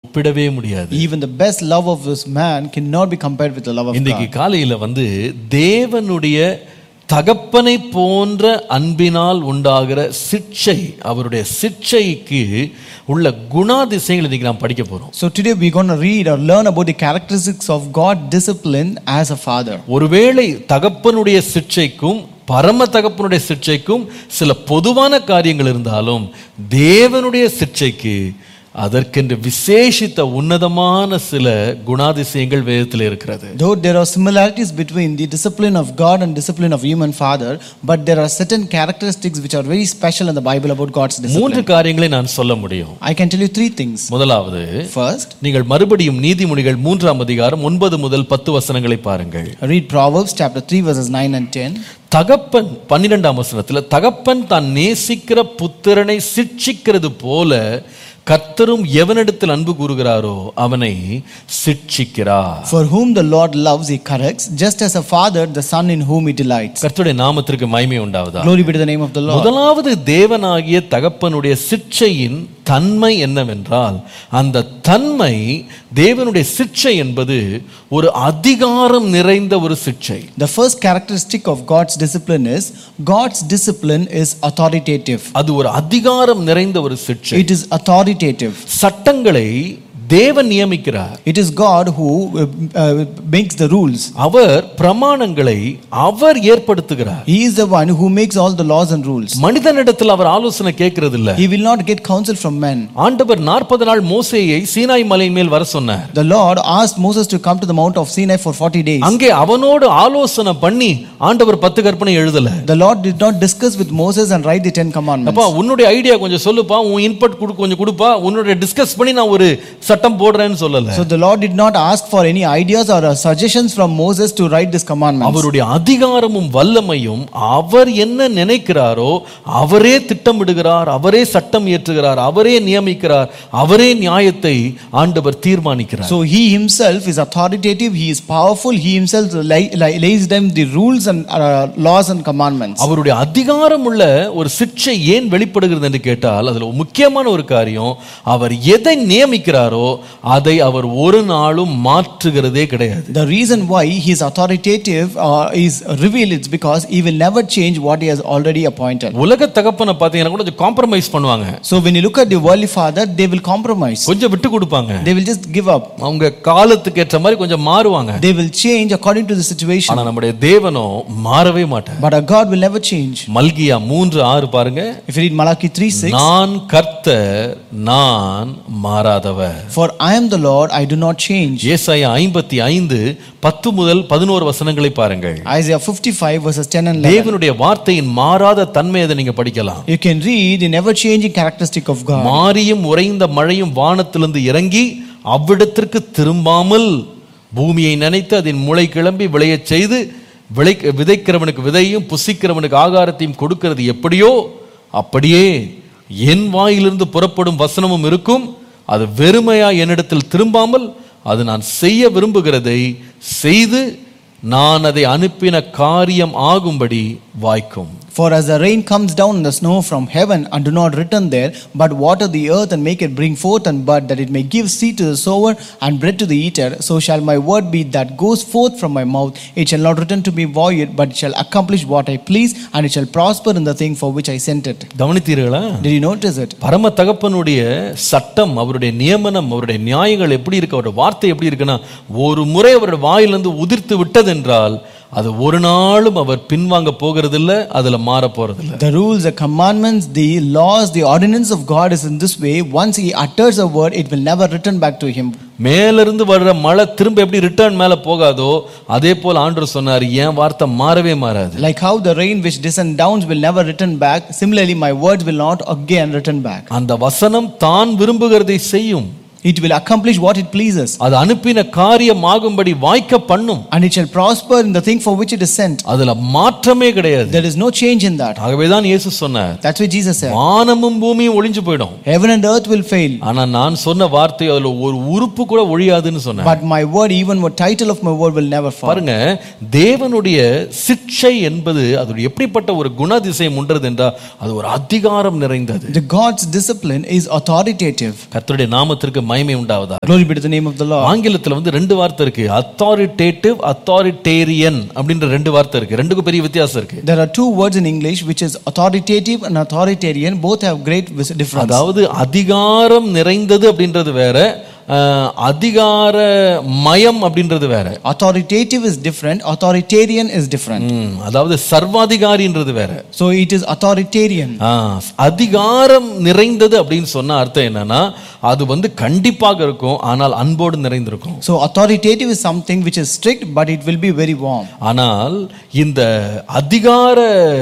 ஒப்பிடவே முடியாது Even the best love of this man cannot be compared with the love of இன்றைக்கு God. காலையில வந்து தேவனுடைய தகப்பனை போன்ற அன்பினால் உண்டாகிற சிக்ஷை அவருடைய சிக்ஷைக்கு உள்ள குணாதிசயங்கள் இன்னைக்கு நாம் படிக்க போறோம் So today we're going to read or learn about the characteristics of God discipline as a father. ஒருவேளை தகப்பனுடைய சிக்ஷைக்கும் பரம தகப்பனுடைய சிக்ஷைக்கும் சில பொதுவான காரியங்கள் இருந்தாலும் தேவனுடைய சிக்ஷைக்கு அதற்கென்று விசேஷித்த உன்னதமான சில குணாதிசயங்கள் வேதத்தில் இருக்கிறது Though there are similarities between the discipline of God and discipline of human father, but there are certain characteristics which are very special in the Bible about God's discipline. மூன்று காரியங்களை நான் சொல்ல முடியும் I can tell you three things. முதலாவது First, நீங்கள் மறுபடியும் நீதிமொழிகள் மூன்றாம் அதிகாரம் ஒன்பது முதல் பத்து வசனங்களை பாருங்கள் read Proverbs chapter 3 verses 9 and 10. தகப்பன் பன்னிரெண்டாம் வசனத்துல தகப்பன் தான் நேசிக்கிற புத்திரனை சிட்சிக்கிறது போல கர்த்தரும் எவனிடத்தில் அன்பு கூறுகிறாரோ அவனை சிட்சிக்கிறார் For whom the Lord loves, he corrects, just as a father the son in whom he delights. கர்த்தருடைய நாமத்திற்கு மகிமை உண்டாவதா Glory be to the name of the Lord. முதலாவது தேவனாகிய தகப்பனுடைய சிட்சையின் தன்மை என்னவென்றால் அந்த தன்மை தேவனுடைய சிட்சை என்பது ஒரு அதிகாரம் நிறைந்த ஒரு சிட்சை The first characteristic of God's discipline is God's discipline is authoritative. அது ஒரு அதிகாரம் நிறைந்த ஒரு சிட்சை It is authoritative. சட்டங்களை தேவன் நியமிக்கிறார் It is God who uh, uh, makes the rules. அவர் பிரமாணங்களை அவர் ஏற்படுத்துகிறார் He is the one who makes all the laws and rules. மனிதனிடத்தில் அவர் ஆலோசனை கேட்கறது இல்ல He will not get counsel from men. ஆண்டவர் நாற்பது நாள் மோசேயை சீனாய் மலை மேல் வர சொன்னார் The Lord asked Moses to come to the Mount of Sinai for 40 days. அங்கே அவனோடு ஆலோசனை பண்ணி ஆண்டவர் பத்து கற்பனை எழுதல The Lord did not discuss with Moses and write the Ten Commandments. அப்பா உன்னுடைய ஐடியா கொஞ்சம் சொல்லுப்பா உன் இன்புட் கொடு கொஞ்சம் கொடுப்பா உன்னுடைய டிஸ்கஸ் பண்ணி நான் ஒரு சட்டம் போடுறேன்னு சொல்லல So the Lord did not ask for any ideas or uh, suggestions from Moses to write this commandments. அவருடைய அதிகாரமும் வல்லமையும் அவர் என்ன நினைக்கிறாரோ அவரே திட்டமிடுகிறார் அவரே சட்டம் இயற்றுகிறார் அவரே நியமிக்கிறார் அவரே நியாயத்தை ஆண்டவர் தீர்மானிக்கிறார் So he himself is authoritative, he is powerful, he himself li- li- lays them the rules and uh, laws and commandments. அவருடைய அதிகாரம் உள்ள ஒரு சிக்ஷை ஏன் வெளிப்படுகிறது என்று கேட்டால் அதுல ஒரு முக்கியமான ஒரு காரியம் அவர் எதை நியமிக்கிறாரோ அதை அவர் ஒரு நாளும் மாற்றுகிறதே கிடையாது The reason why he is authoritative uh, is revealed it's because he will never change what he has already appointed. உலக தகப்பனை பார்த்தீங்கன்னா கூட கொஞ்சம் காம்ப்ரமைஸ் பண்ணுவாங்க So when you look at the worldly father, they will compromise. கொஞ்சம் விட்டு கொடுப்பாங்க They will just give up. அவங்க காலத்துக்கு ஏற்ற மாதிரி கொஞ்சம் மாறுவாங்க They will change according to the situation. ஆனா நம்முடைய தேவனோ மாறவே மாட்டார் But our God will never change. மல்கியா மூன்று ஆறு பாருங்க If you read Malachi 3 6, நான் கர்த்தர் நான் மாறாதவர் For I am the Lord, I do not change. ஏசாயா ஐம்பத்தி ஐந்து பத்து முதல் பதினோரு வசனங்களை பாருங்கள் Isaiah 55 verses 10 and 11. தேவனுடைய வார்த்தையின் மாறாத தன்மை அதை நீங்க படிக்கலாம் You can read the never changing characteristic of God. மாரியும் உறைந்த மழையும் வானத்திலிருந்து இறங்கி அவ்விடத்திற்கு திரும்பாமல் பூமியை நினைத்து அதன் முளை கிளம்பி விளையச் செய்து விளை விதைக்கிறவனுக்கு விதையும் புசிக்கிறவனுக்கு ஆகாரத்தையும் கொடுக்கிறது எப்படியோ அப்படியே என் வாயிலிருந்து புறப்படும் வசனமும் இருக்கும் அது வெறுமையா என்னிடத்தில் திரும்பாமல் அது நான் செய்ய விரும்புகிறதை செய்து நான் அதை அனுப்பின காரியம் ஆகும்படி வாய்க்கும் For as the rain comes down and the snow from heaven and do not return there, but water the earth and make it bring forth and bud, that it may give seed to the sower and bread to the eater, so shall my word be that goes forth from my mouth. It shall not return to me void, but it shall accomplish what I please, and it shall prosper in the thing for which I sent it. கவனித்தீர்களா Did you notice it? பரம தகப்பனுடைய சட்டம் அவருடைய நியமனம் அவருடைய நியாயங்கள் எப்படி இருக்கு அவருடைய வார்த்தை எப்படி இருக்குன்னா ஒரு முறை அவருடைய வாயிலிருந்து உதிர்த்து விட்டதென்றால் அது ஒரு நாளும் அவர் பின்வாங்க போகிறதில்ல அதுல மாற போறதில்ல The rules, the commandments, the laws, the ordinance of God is in this way. Once He utters a word, it will never return back to Him. மேலிருந்து வர்ற மழை திரும்ப எப்படி ரிட்டர்ன் மேல போகாதோ அதே போல் ஆண்டவர் சொன்னார் என் வார்த்தை மாறவே மாறாது Like how the rain which descends down will never return back, similarly, my words will not again return back. அந்த வசனம் தான் விரும்புகிறதை செய்யும் It will accomplish what it pleases, அது அனுப்பின காரியம் ஆகும்படி வாய்க்க பண்ணும் and it shall prosper in the thing for which it is sent. அதுல மாற்றமே கிடையாது There is no change in that. ஆகவேதான் இயேசு சொன்னார் That's why Jesus said, வானமும் பூமியும் ஒளிஞ்சு போயிடும் Heaven and earth will fail, ஆனா நான் சொன்ன வார்த்தை அதுல ஒரு உறுப்பு கூட ஒழியாதுன்னு சொன்னேன் but my word, even what title of my word, will never fall. பாருங்க தேவனுடைய சிக்ஷை என்பது அது எப்படிப்பட்ட ஒரு குணாதிசயம் உண்டது என்றால் அது ஒரு அதிகாரம் நிறைந்தது The God's discipline is authoritative. கர்த்தருடைய நாமத்திற்கு மகிமை உண்டாவதா Glory be to the name of the Lord. ஆங்கிலத்துல வந்து ரெண்டு வார்த்தை இருக்கு அத்தாரிட்டேட்டிவ் அத்தாரிட்டேரியன் அப்படின்ற ரெண்டு வார்த்தை இருக்கு ரெண்டுக்கும் பெரிய வித்தியாசம் இருக்கு There are two words in English which is authoritative and authoritarian. Both have great vis- difference. அதாவது அதிகாரம் நிறைந்தது அப்படின்றது வேற அஹ், அதிகார மயம் அப்படின்றது வேற Authoritative is different. Authoritarian is different. ம், அதாவது சர்வாதிகாரின்றது வேற So it is authoritarian. ஆ, அதிகாரம் நிறைந்தது அப்படின்னு சொன்ன அர்த்தம் என்னன்னா அது வந்து கண்டிப்பாக இருக்கும் ஆனால் அன்போடு நிறைந்திருக்கும் So authoritative is something which is strict, but it will be very warm. ஆனால் இந்த அதிகார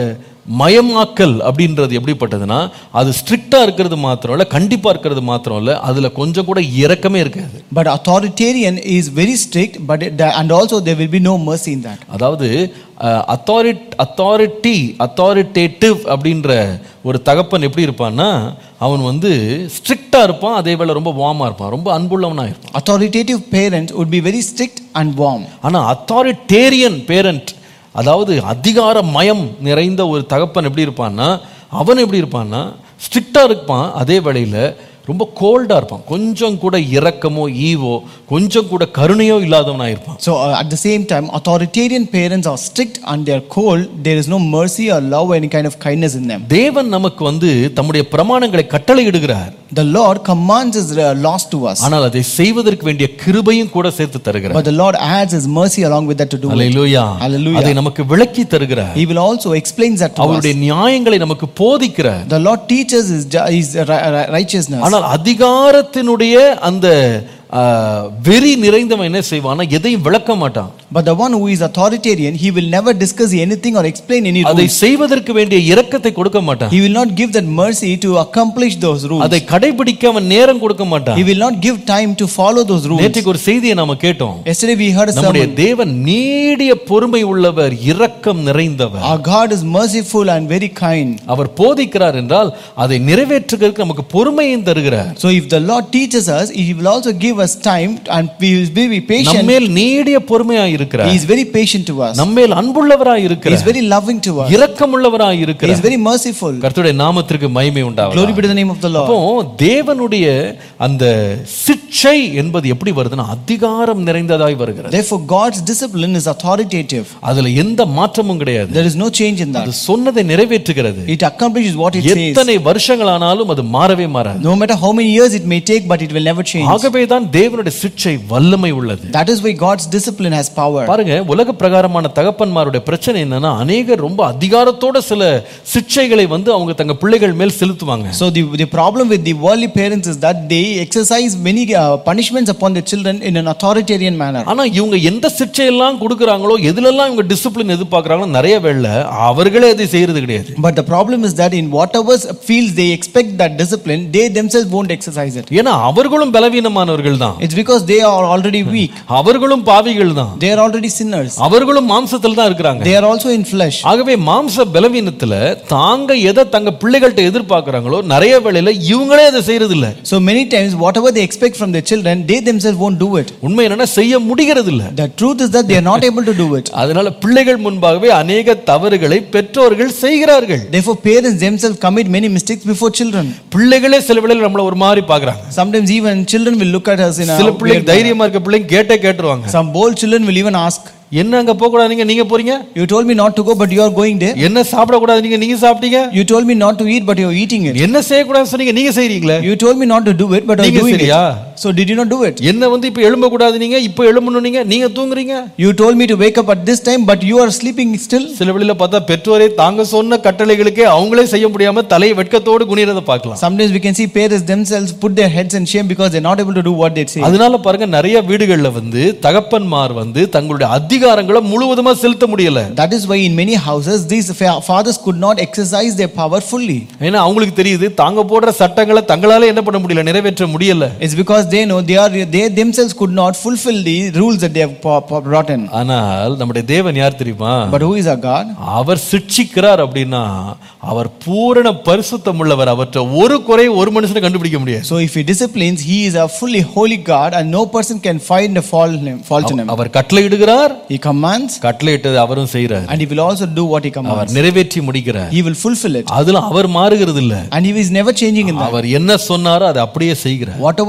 மயமாக்கல் அப்படின்றது எப்படிப்பட்டதுன்னா அது ஸ்ட்ரிக்டா இருக்கிறது மாத்திரம் இல்ல கண்டிப்பா இருக்கிறது மாத்திரம் இல்ல அதுல கொஞ்சம் கூட இரக்கமே இருக்காது But authoritarian is very strict, but it, and also there will be no mercy in that. அதாவது அத்தாரிட் அத்தாரிட்டி அத்தாரிட்டேட்டிவ் அப்படின்ற ஒரு தகப்பன் எப்படி இருப்பான்னா அவன் வந்து ஸ்ட்ரிக்டா இருப்பான் அதே வேளை ரொம்ப வார்மா இருப்பான் ரொம்ப அன்புள்ளவனா இருப்பான் Authoritative parents would be very strict and warm. ஆனா அத்தாரிட்டேரியன் பேரண்ட் அதாவது அதிகார மயம் நிறைந்த ஒரு தகப்பன் எப்படி இருப்பான்னா அவன் எப்படி இருப்பான்னா ஸ்ட்ரிக்டா இருப்பான் அதே வேளையில ரொம்ப கோல்டா இருப்பான் கொஞ்சம் கூட இரக்கமோ ஈவோ கொஞ்சம் கூட கருணையோ இல்லாதவனா இருப்பான் So uh, at the same time, authoritarian parents are strict and they are cold. There is no mercy or love or any kind of kindness in them. தேவன் நமக்கு வந்து தம்முடைய பிரமாணங்களை கட்டளையிடுகிறார் The Lord commands His uh, laws to us, ஆனால் அதை செய்வதற்கு வேண்டிய கிருபையும் கூட சேர்த்து தருகிறார் but the Lord adds His mercy along with that to do it. Hallelujah Hallelujah. அதை நமக்கு விளக்கி தருகிறார் He will also explain that to us. அவருடைய நியாயங்களை நமக்கு போதிக்கிறார் The Lord teaches His, ju- his ri- ri- righteousness. ஆனால் அதிகாரத்தினுடைய அந்த ஆ, வெறி நிறைந்தவன் என்ன செய்வான்னா எதையும் விளக்க மாட்டான் But the one who is authoritarian, he will never discuss anything or explain any அதை rules. செய்வதற்கு வேண்டிய இரக்கத்தை கொடுக்க மாட்டான் He will not give that mercy to accomplish those rules. அதை கடைபிடிக்க அவன் நேரம் கொடுக்க மாட்டான் He will not give time to follow those rules. நேற்றுக்கு ஒரு செய்தியை நாம கேட்டோம் Yesterday we heard a நம்முடைய sermon. தேவன் நீடிய பொறுமை உள்ளவர் இரக்கம் நிறைந்தவர் Our God is merciful and very kind. அவர் போதிக்கிறார் என்றால் அதை நிறைவேற்றுவதற்கு நமக்கு பொறுமையும் தருகிறார் So if the Lord teaches us, He will also give us time and we will be be patient. நம்மேல் நீடிய பொறுமையா He இருக்கிறார் is very patient to us. நம்மேல் அன்புள்ளவராய் He is இருக்கிறார் very loving to us. இரக்கமுள்ளவராய் He is இருக்கிறார் very merciful. கர்த்தருடைய நாமத்திற்கு மகிமை உண்டாகும் Glory be to the name of the Lord. அப்போ தேவனுடைய அந்த சிக்ஷை என்பது எப்படி வருதுன்னா அதிகாரம் நிறைந்ததாய் வருகிறது Therefore, God's discipline is authoritative. அதுல எந்த மாற்றமும் கிடையாது There is no change in that. அது சொன்னதை நிறைவேற்றுகிறது It accomplishes what it says. எத்தனை வருஷங்களானாலும் அது மாறவே மாறாது No matter how many years it may take, but it will never change. ஆகவே தான் தேவனுடைய சிக்ஷை வல்லமை உள்ளது That is why God's discipline has power. பாருங்க உலக பிரகாரமான தகப்பன்மாருடைய பிரச்சனை என்னன்னா அநேகர் ரொம்ப அதிகாரத்தோட சில சிக்ஷைகளை வந்து அவங்க தங்க பிள்ளைகள் மேல் செலுத்துவாங்க So the, the problem with the worldly parents is that they exercise many uh, punishments upon their children in an authoritarian manner. ஆனா இவங்க எந்த சிக்ஷையெல்லாம் கொடுக்குறாங்களோ எதுலெல்லாம் இவங்க டிசிப்ளின் எதிர்பார்க்கறாங்களோ நிறைய வேளை அவர்களே அதை செய்யறது கிடையாது But the problem is that in whatever fields they expect that discipline, they themselves won't exercise it. ஏன்னா அவர்களும் பலவீனமானவர்கள் தான் It's because they are already weak. அவர்களும் பாவிகள் தான் They are already sinners. அவர்களும் மாம்சத்தில் தான் இருக்கிறாங்க They are also in flesh. ஆகவே மாம்ச பலவீனத்துல தாங்க எதை தங்க பிள்ளைகள்கிட்ட எதிர்பார்க்கறாங்களோ நிறைய வேளையில இவங்களே அதை செய்யறது இல்ல So many times, whatever they expect from their children, they themselves won't do it. உண்மை என்னன்னா செய்ய முடிகிறது இல்ல The truth is that they are not able to do it. அதனால பிள்ளைகள் முன்பாகவே அநேக தவறுகளை பெற்றோர்கள் செய்கிறார்கள் Therefore, parents themselves commit many mistakes before children. பிள்ளைகளே சில வேளையில நம்மள ஒரு மாதிரி பாக்குறாங்க Sometimes even children will look at us in a சில weird பிள்ளைங்க தைரியமா இருக்க பிள்ளைங்க கேட்டே கேட்டுருவாங்க Some bold children will even ask, என்ன அங்க போக கூடாதீங்க நீங்க போறீங்க You told me not to go, but you are going there. என்ன சாப்பிட கூடாதீங்க நீங்க சாப்பிட்டீங்க You told me not to eat, but you are eating it. என்ன செய்யக்கூடாதுன்னு சொன்னீங்க நீங்க செய்றீங்களே You told me not to do it, but you are நீங்க doing சரியா? it. So did you not do it? என்ன வந்து இப்ப எழும்ப கூடாது நீங்க இப்ப எழும்பணும் நீங்க நீங்க தூங்குறீங்க You told me to wake up at this time, but you are sleeping still. சில வெளியில பார்த்தா பெற்றோரே தாங்க சொன்ன கட்டளைகளுக்கே அவங்களே செய்ய முடியாம தலையை வெட்கத்தோடு குனிறத பார்க்கலாம் Sometimes we can see parents themselves put their heads in shame because they're not able to do what they say. அதனால பாருங்க நிறைய வீடுகள்ல வந்து தகப்பன்மார் வந்து தங்களுடைய அதிகாரங்களை முழுவதுமா செலுத்த முடியல That is why in many houses these fa- fathers could not exercise their power fully. ஏன்னா அவங்களுக்கு தெரியுது தாங்க போடுற சட்டங்களை தங்களால என்ன பண்ண முடியல நிறைவேற்ற முடியல It's because they know they are they themselves could not fulfill the rules that they have po- po- brought in. ஆனால் நம்முடைய தேவன் யார் தெரியுமா But who is our God? அவர் சிட்சிக்கிறார் அப்படின்னா அவர் பூரண பரிசுத்தம் உள்ளவர் அவற்றை ஒரு குறை ஒரு மனுஷனை கண்டுபிடிக்க முடியாது So if he disciplines, he is a fully holy God, and no person can find a fault in him. Fault in him. அவர் கட்டளையிடுகிறார் He commands, கட்டளையிட்டது அவரும் செய்கிறார் and he will also do what he our commands. நிறைவேற்றி முடிக்கிறார் He will fulfill it, அதுல அவர் மாறுகிறது இல்ல and he is never changing in that. அவர் என்ன சொன்னாரோ அதை அப்படியே செய்கிறார் Whatever he says,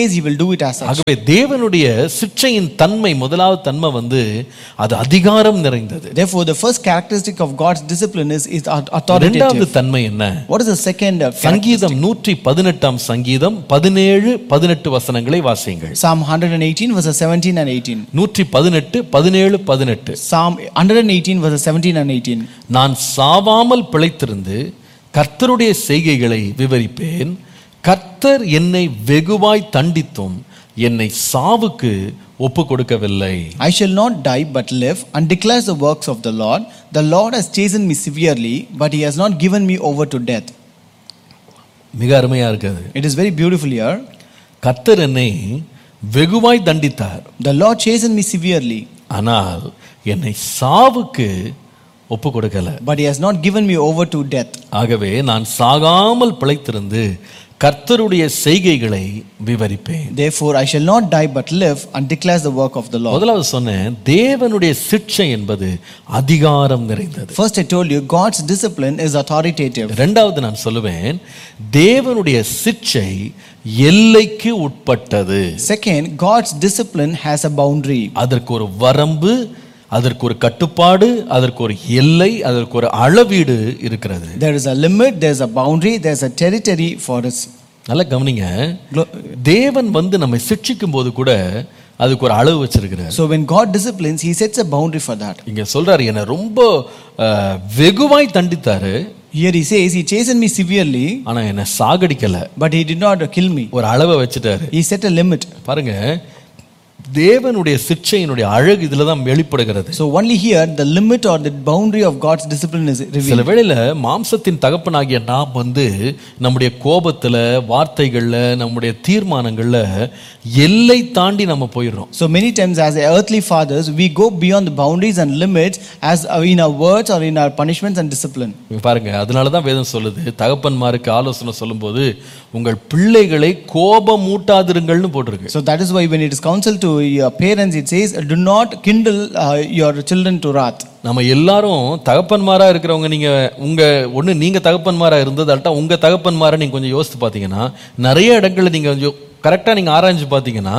says, he will do it as such. ஆகவே தேவனுடைய சிற்றையின் தன்மை முதலாவது தன்மை வந்து அது அதிகாரம் நிறைந்தது Therefore, the first characteristic of God's discipline is, is au- இரண்டாவது authoritative. தன்மை என்ன What is the second uh, characteristic? சங்கீதம் நூற்றி பதினெட்டாம் சங்கீதம் பதினேழு பதினெட்டு வசனங்களை வாசியுங்கள் Psalm 118, verses 17 and 18. நூற்றி பதினெட்டு பதினேழு பதினெட்டு Psalm 118, verses 17 and 18. நான் சாவாமல் பிழைத்திருந்து கர்த்தருடைய செய்கைகளை விவரிப்பேன் கர்த்தர் என்னை வெகுவாய் தண்டித்தும் என்னை சாவுக்கு ஒப்பு கொடுக்கவில்லை I shall not die but live and declares the works of the Lord. The Lord has chastened me severely, but he has not given me over to death. மிக அருமையா இருக்குது It is very beautiful here. கர்த்தர் என்னை வெகுவாய் தண்டித்தார் The Lord chastened me severely, ஆனால் என்னை சாவுக்கு ஒப்பு கொடுக்கல but he has not given me over to death. ஆகவே நான் சாகாமல் பிழைத்திருந்து கர்த்தருடைய செய்கைகளை விவரிப்பேன் Therefore, I shall not die but live and declares the work of the Lord. முதலாவது சொன்னேன் தேவனுடைய சிக்ஷை என்பது அதிகாரம் நிறைந்தது First, I told you God's discipline is authoritative. இரண்டாவது நான் சொல்லுவேன் தேவனுடைய சிக்ஷை எல்லைக்கு உட்பட்டது Second, God's discipline has a boundary. அதற்கு ஒரு வரம்பு அதற்கு ஒரு கட்டுப்பாடு அதற்கு ஒரு எல்லை அதற்கு ஒரு அளவீடு இருக்கிறது There is a limit, there's a boundary, there's a territory for us. நல்லா கவனிங்க Glo- தேவன் வந்து நம்மை சிக்ஷிக்கும் போது கூட அதுக்கு ஒரு அளவு வச்சிருக்கிறார் So, when God disciplines, He sets a boundary for that. இங்க சொல்றாரு என்ன ரொம்ப அஹ், வெகுவாய் தண்டித்தாரு Here He says, He chastened me severely, ஆனா என்ன சாகடிக்கல but He did not kill me. ஒரு அளவை வச்சுட்டாரு He set a limit. பாருங்க தேவனுடைய சிக்ஷையினுடைய அழகு இதுல தான் வெளிப்படுகிறது So, only here, the limit or the boundary of God's discipline is சில revealed. வேளையில மாம்சத்தின் தகப்பனாகிய நாம் வந்து நம்முடைய கோபத்துல வார்த்தைகள்ல நம்முடைய தீர்மானங்கள்ல எல்லை தாண்டி நம்ம போயிடுறோம் So, many times, as earthly fathers, we go beyond the boundaries and limits as uh, in our words or in our punishments and discipline. இங்க பாருங்க அதனால தான் வேதம் சொல்லுது தகப்பன்மாருக்கு ஆலோசனை சொல்லும்போது உங்கள் பிள்ளைகளை கோபம் மூட்டாதிருங்கள்னு போட்டிருக்கு So, that is why when it is counsel to your parents, it says, Do not kindle uh, your children to wrath. நம்ம எல்லாரும் தகப்பன்மாரா இருக்கிறவங்க நீங்க உங்க ஒண்ணு நீங்க தகப்பன்மாரா இருந்ததால்ட்டா உங்க தகப்பன்மாரை நீங்க கொஞ்சம் யோசித்து பார்த்தீங்கன்னா நிறைய இடங்கள்ல நீங்க கொஞ்சம் கரெக்டா நீங்க ஆராய்ஞ்சு பார்த்தீங்கன்னா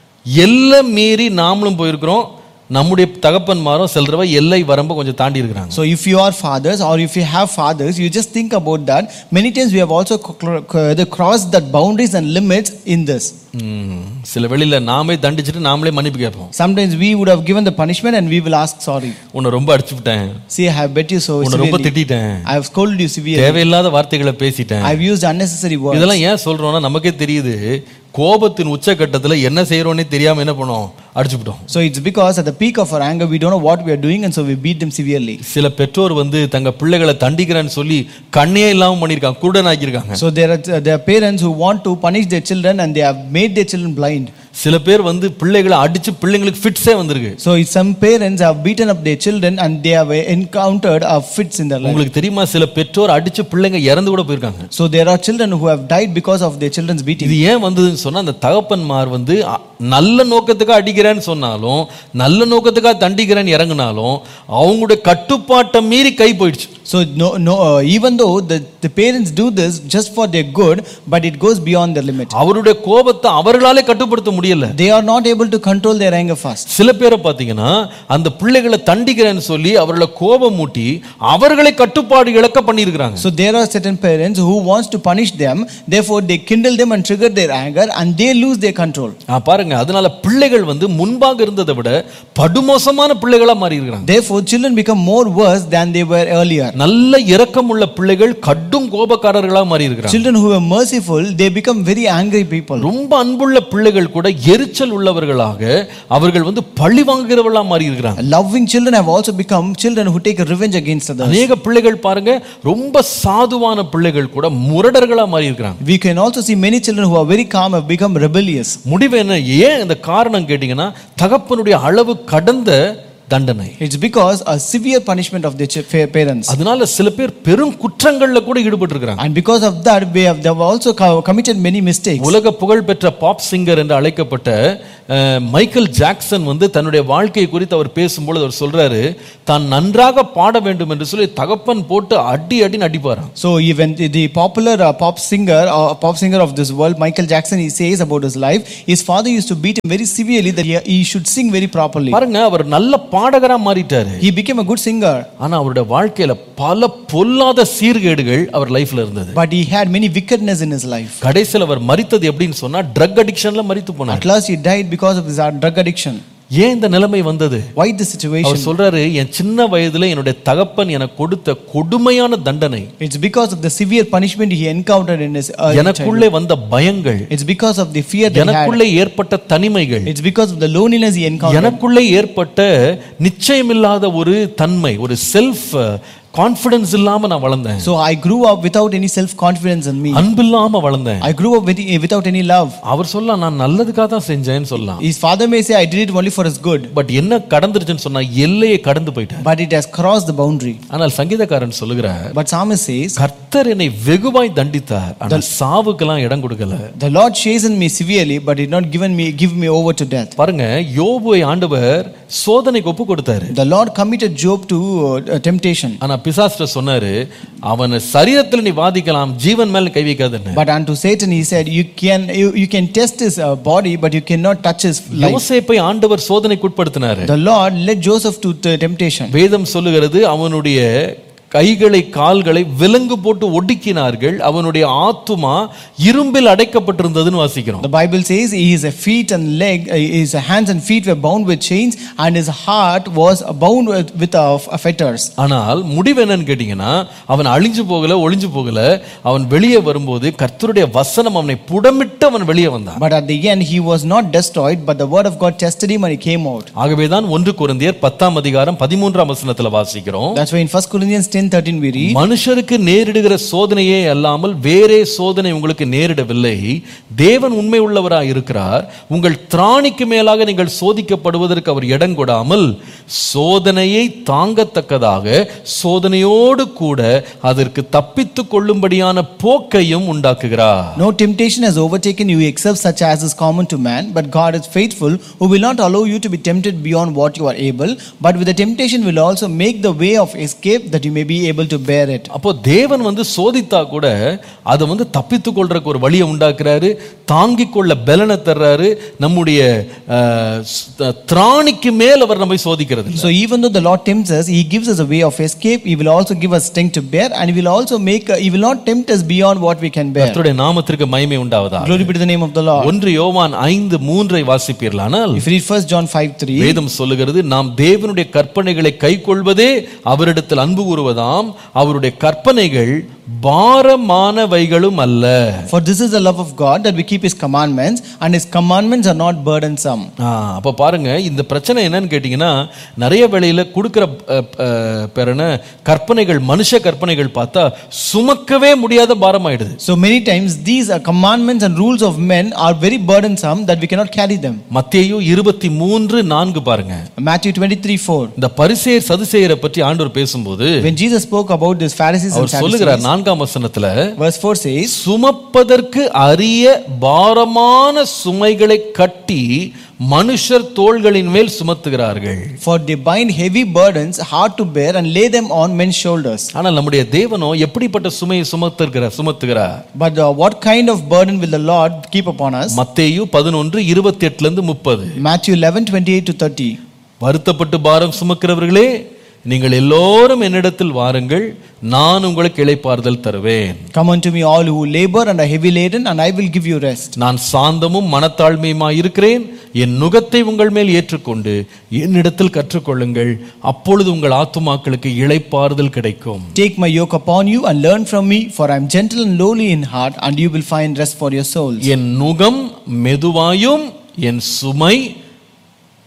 எல்லாம் மீறி நாமளும் போயிருக்கிறோம் நம்முடைய தகப்பன்மாரும் சில தடவை எல்லை வரம்ப கொஞ்சம் தாண்டி இருக்கிறாங்க So, if you are fathers or if you have fathers, you just think about that. Many times we have also co- co- crossed that boundaries and limits in this. ம், சில வெளியில நாமே தண்டிச்சுட்டு நாமளே மன்னிப்பு கேட்போம் Sometimes we would have given the punishment and we will ask sorry. உன்னை ரொம்ப அடிச்சு விட்டேன் See, I have bet you so உன்னை ரொம்ப severely. திட்டிட்டேன் I have scolded you severely. தேவையில்லாத வார்த்தைகளை பேசிட்டேன் I have used unnecessary words. இதெல்லாம் ஏன் சொல்றோம்னா நமக்கே தெரியுது கோபத்தின் உச்சக்கட்டத்துல என்ன செய்யறோன்னே தெரியாம என்ன பண்ணோம் அடிச்சுவிட்டோம் So it's because at the peak of our anger, we don't know what we are doing and so we beat them severely. சில பெற்றோர் வந்து தங்க பிள்ளைகளை தண்டிக்கிறேன்னு சொல்லி கண்ணே இல்லாம பண்ணிருக்காங்க குருடன் ஆக்கியிருக்காங்க So there are, there are parents who want to punish their children and they have made their children blind. சில பேர் வந்து பிள்ளைகளை அடிச்சு பிள்ளைங்களுக்கு ஃபிட்ஸே வந்திருக்கு So some parents have beaten up their children and they have encountered uh, fits in their life. உங்களுக்கு தெரியுமா சில பெற்றோர் அடிச்சு பிள்ளைங்க இறந்து கூட போயிருக்காங்க So there are children who have died because of their children's beating. இது ஏன் வந்ததுன்னு சொன்னா அந்த தகப்பன்மார் வந்து அ- நல்ல நோக்கத்துக்காக அடிக்கிறேன்னு சொன்னாலும் நல்ல நோக்கத்துக்காக தண்டிக்கிறேன்னு இறங்குனாலும் அவங்களுடைய கட்டுப்பாட்டை மீறி கை போயிடுச்சு So no, no, uh, even though the, the parents do this just for their good, but it goes beyond the limit. அவருடைய கோபத்தை அவர்களாலே கட்டுப்படுத்த முடியல They are not able to control their anger fast. சில பேரை பார்த்தீங்கன்னா அந்த பிள்ளைகளை தண்டிக்கிறேன்னு சொல்லி அவர்களை கோபம் மூட்டி அவர்களை கட்டுப்பாடு இழக்க பண்ணியிருக்கிறாங்க So there are certain parents who wants to punish them, therefore they kindle them and trigger their anger and they lose their control. ஆ, பாருங்க அதனால பிள்ளைகள் வந்து முன்பாக இருந்ததை விட படுமோசமான பிள்ளைகளா மாறி இருக்கிறாங்க Therefore children become more worse than they were earlier. நல்ல இரக்கமுள்ள பிள்ளைகள் கடும் கோபக்காரர்களா மாறி இருக்கிறாங்க Children who were merciful, they become very angry people. ரொம்ப அன்புள்ள பிள்ளைகள் கூட எரிச்சல் உள்ளவர்களாக அவர்கள் வந்து பழி வாங்குகிறவர்களா மாறி இருக்கிறாங்க Loving children have also become children who take revenge against others. அநேக பிள்ளைகள் பாருங்க ரொம்ப சாதுவான பிள்ளைகள் கூட முரடர்களா மாறி இருக்கிறாங்க We can also see many children who are very calm have become rebellious. முடிவு என்ன ஏன் இந்த காரணம் கேட்டீங்கன்னா தகப்பனுடைய அளவு கடந்த தண்டனை It's because a severe punishment of their ch- fa- parents. அதனால சில பேர் பெரும் குற்றங்கள்ல கூட ஈடுபட்டு இருக்கிறாங்க And because of that, we have, they have also co- committed many mistakes. உலக புகழ் பெற்ற பாப் சிங்கர் என்று அழைக்கப்பட்ட அஹ், மைக்கேல் ஜாக்சன் வந்து தன்னுடைய வாழ்க்கையை குறித்து அவர் பேசும்பொழுது அவர் சொல்றாரு தான் நன்றாக பாட வேண்டும் என்று சொல்லி தகப்பன் போட்டு அடி அடின்னு அடிப்பாராம் So even the, the popular uh, pop singer, uh, pop singer of this world, Michael Jackson, he says about his life, his father used to beat him very severely that he, he should sing very properly. பாருங்க அவர் நல்ல பாடகரா மாறிட்டாரு He became a good singer, ஆனா அவருடைய வாழ்க்கையில பல பொல்லாத சீர்கேடுகள் அவர் லைஃப்ல இருந்தது but he had many wickedness in his life. கடைசியில் அவர் மரித்தது எப்படின்னு சொன்னா ட்ரக் அடிக்ஷன்ல மரித்து போனார் At last, he died because of his uh, drug addiction. ஏன் இந்த நிலைமை வந்தது Why this situation? அவர் சொல்றாரு என் சின்ன வயதுல என்னுடைய தகப்பன் எனக்கு கொடுத்த கொடுமையான தண்டனை It's because of the severe punishment he encountered in his early childhood. எனக்குள்ளே வந்த பயங்கள் It's because of the fear that he had. எனக்குள்ளே ஏற்பட்ட தனிமைகள் It's because of the loneliness he encountered. எனக்குள்ளே ஏற்பட்ட நிச்சயமில்லாத ஒரு தன்மை ஒரு செல்ஃப் கான்ஃபிடன்ஸ் இல்லாம நான் வளர்ந்தேன் So I grew up without any self-confidence in me. அன்பில்லாம வளர்ந்தேன் I grew up with, without any love. அவர் சொல்லலாம் நான் நல்லதுக்காக தான் செஞ்சேன்னு சொல்லலாம் His father may say, I did it only for his good, but என்ன கடந்துருச்சுன்னு சொன்னா எல்லையை கடந்து போயிட்டேன் but it has crossed the boundary. ஆனால் சங்கீதக்காரன் சொல்லுகிறார் But psalmist says, கர்த்தர் என்னை வெகுவாய் தண்டித்தார் ஆனால் சாவுக்கெல்லாம் இடம் கொடுக்கல The Lord chastened me severely, but did not given me, give me over to death. பாருங்க யோபுவை ஆண்டவர் சோதனைக்கு ஒப்பு கொடுத்தாரு The Lord committed Job to uh, temptation. ஆனா பிசாஸ்ட சொன்னாரு அவனை சரீரத்தில் நீ வாதிக்கலாம் ஜீவன் மேல கை வைக்காதுன்னு But unto Satan he said, You can, you, you can test his uh, body, but you cannot touch his life. யோசேப்பை ஆண்டவர் சோதனைக்கு உட்படுத்தினாரு The Lord led Joseph to t- temptation. வேதம் சொல்லுகிறது அவனுடைய கைகளை கால்களை விலங்கு போட்டு ஒடுக்கினார்கள் அவனுடைய ஆத்துமா இரும்பில் அடைக்கப்பட்டிருந்ததுன்னு வாசிக்கிறோம் The Bible says his feet and leg, uh, his hands and feet were bound with chains, and his heart was bound with, with uh, fetters. ஆனால் முடிவு என்னன்னு கேட்டீங்கன்னா அவன் அழிஞ்சு போகல ஒளிஞ்சு போகல அவன் வெளியே வரும்போது கர்த்தருடைய வசனம் அவனை புடமிட்டு அவன் வெளியே வந்தான் But at the end, he was not destroyed, but the word of God tested him and he came out. ஆகவேதான் ஒன்று குருந்தியர் பத்தாம் அதிகாரம் பதிமூன்றாம் வசனத்துல வாசிக்கிறோம் That's why in 1 Corinthians 10 13 we read, மனுஷருக்கு நேரிடுகிற சோதனையே அல்லாமல் வேறே சோதனை உங்களுக்கு நேரிடவில்லை தேவன் உண்மை உள்ளவராய் இருக்கிறார் உங்கள் திராணிக்கு மேலாக நீங்கள் சோதிக்கப்படுவதற்கு அவர் இடம் கொடாமல் சோதனையை தாங்கத்தக்கதாக சோதனையோடு கூட அதற்கு தப்பித்துக் கொள்ளும்படியான போக்கையும் உண்டாக்குகிறார் No temptation has overtaken you except such as is common to man, but God is faithful, who will not allow you to be tempted beyond what you are able, but with the temptation will also make the way of escape that you may be able to bear it. அப்போ தேவன் வந்து சோதித்தா கூட அதை வந்து தப்பித்துக் கொள்றதுக்கு ஒரு வழியை உண்டாக்குறாரு தாங்கிக் கொள்ள பலனை தர்றாரு நம்முடைய அஹ், ஸ்- திராணிக்கு மேல் அவர் நம்மை சோதிக்கிறது இல்ல. So even though the Lord tempts us, He gives us a way of escape. He will also give us strength to bear, and He will also make. He will not tempt us beyond what we can bear. கர்த்தருடைய நாமத்திற்கு மகிமை உண்டாவதா Glory be to the name of the Lord. ஒன்று யோவான் ஐந்து மூன்றை வாசிப்பீர்களானால் If you read 1 John 5 3, வேதம் சொல்லுகிறது நாம் தேவனுடைய கற்பனைகளை கைக்கொள்வதே அவரிடத்தில் அன்பு கூறுவதாம் அவருடைய கற்பனைகள் பாரமானவைகளும் அல்ல for this is the love of God that we keep His commandments, and His commandments are not burdensome. ஆ, அப்ப பாருங்க இந்த பிரச்சனை என்னன்னு கேட்டீங்கன்னா நிறைய வேளையில கொடுக்கிற அஹ், அஹ், பேர் என்ன கற்பனைகள் மனுஷ கற்பனைகள் பார்த்தா சுமக்கவே முடியாத பாரமாயிடுது So many times these are commandments and rules of men are very burdensome that we cannot carry them. மத்தேயு இருபத்தி மூன்று நான்கு பாருங்க Matthew 23 4. இந்த பரிசேயர் சதுசேயரை பற்றி ஆண்டவர் பேசும்போது When Jesus spoke about this Pharisees and our Sadducees, சொல்லுகிறார் நான்காம் வசனத்துல verse 4 says, சுமப்பதற்கு அரிய பாரமான சுமைகளை கட்டி மனுஷர் தோள்களின் மேல் சுமத்துகிறார்கள் For they bind heavy burdens hard to bear and lay them on men's shoulders. ஆனால் நம்முடைய தேவனோ எப்படிப்பட்ட சுமையை சுமத்துகிறார் சுமத்துகிறார் But uh, what kind of burden will the Lord keep upon us? மத்தேயு பதினொன்று இருபத்தி எட்டுல இருந்து முப்பது Matthew 11 28 to 30. வருத்தப்பட்டு பாரம் சுமக்கிறவர்களே நீங்கள் எல்லோரும் என்னிடத்தில் வாருங்கள் நான் உங்களுக்கு இளைப்பாறுதல் தருவேன் Come unto me, all who labor and are heavy laden, and I will give you rest. நான் சாந்தமும் மனத்தாழ்மையுமாய் இருக்கிறேன் என் நுகத்தை உங்கள் மேல் ஏற்றுக்கொண்டு என்னிடத்தில் கற்றுக்கொள்ளுங்கள் அப்பொழுது உங்கள் ஆத்துமாக்களுக்கு இளைப்பாறுதல் கிடைக்கும் Take my yoke upon you and learn from me, for I am gentle and lowly in heart, and you will find rest for your souls. என் நுகம் மெதுவாயும் என் சுமை